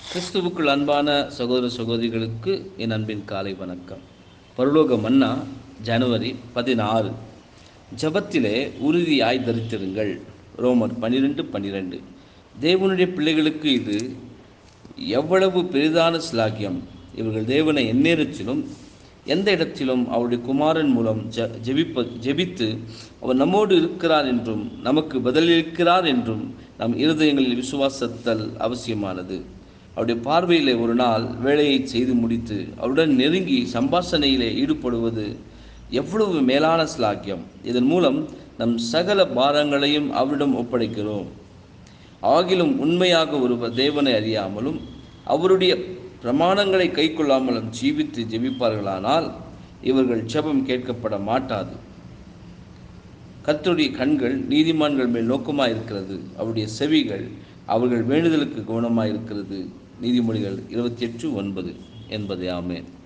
கிறிஸ்துவுக்குள் அன்பான சகோதர சகோதரிகளுக்கு என் அன்பின் காலை வணக்கம் பரலோக மன்னா ஜனவரி பதினாறு ஜபத்திலே உறுதியாய் தரித்திருங்கள் ரோமர் பன்னிரெண்டு பன்னிரெண்டு தேவனுடைய பிள்ளைகளுக்கு இது எவ்வளவு பெரிதான சிலாக்கியம் இவர்கள் தேவனை எந்நேரத்திலும் எந்த இடத்திலும் அவருடைய குமாரன் மூலம் ஜ ஜெபிப்ப ஜெபித்து அவர் நம்மோடு இருக்கிறார் என்றும் நமக்கு பதிலளிக்கிறார் என்றும் நம் இருதயங்களில் விசுவாசத்தல் அவசியமானது அவருடைய பார்வையிலே ஒரு நாள் வேலையை செய்து முடித்து அவருடன் நெருங்கி சம்பாஷணையிலே ஈடுபடுவது எவ்வளவு மேலான சிலாக்கியம் இதன் மூலம் நம் சகல பாரங்களையும் அவரிடம் ஒப்படைக்கிறோம் ஆகிலும் உண்மையாக ஒருவர் தேவனை அறியாமலும் அவருடைய பிரமாணங்களை கைக்கொள்ளாமலும் ஜீவித்து ஜெபிப்பார்களானால் இவர்கள் ஜெபம் கேட்கப்பட மாட்டாது கர்த்தருடைய கண்கள் நீதிமான்கள் மேல் நோக்கமாக இருக்கிறது அவருடைய செவிகள் அவர்கள் வேண்டுதலுக்கு கவனமாக இருக்கிறது நீதிமொழிகள் இருபத்தி எட்டு ஒன்பது என்பது ஆமேன்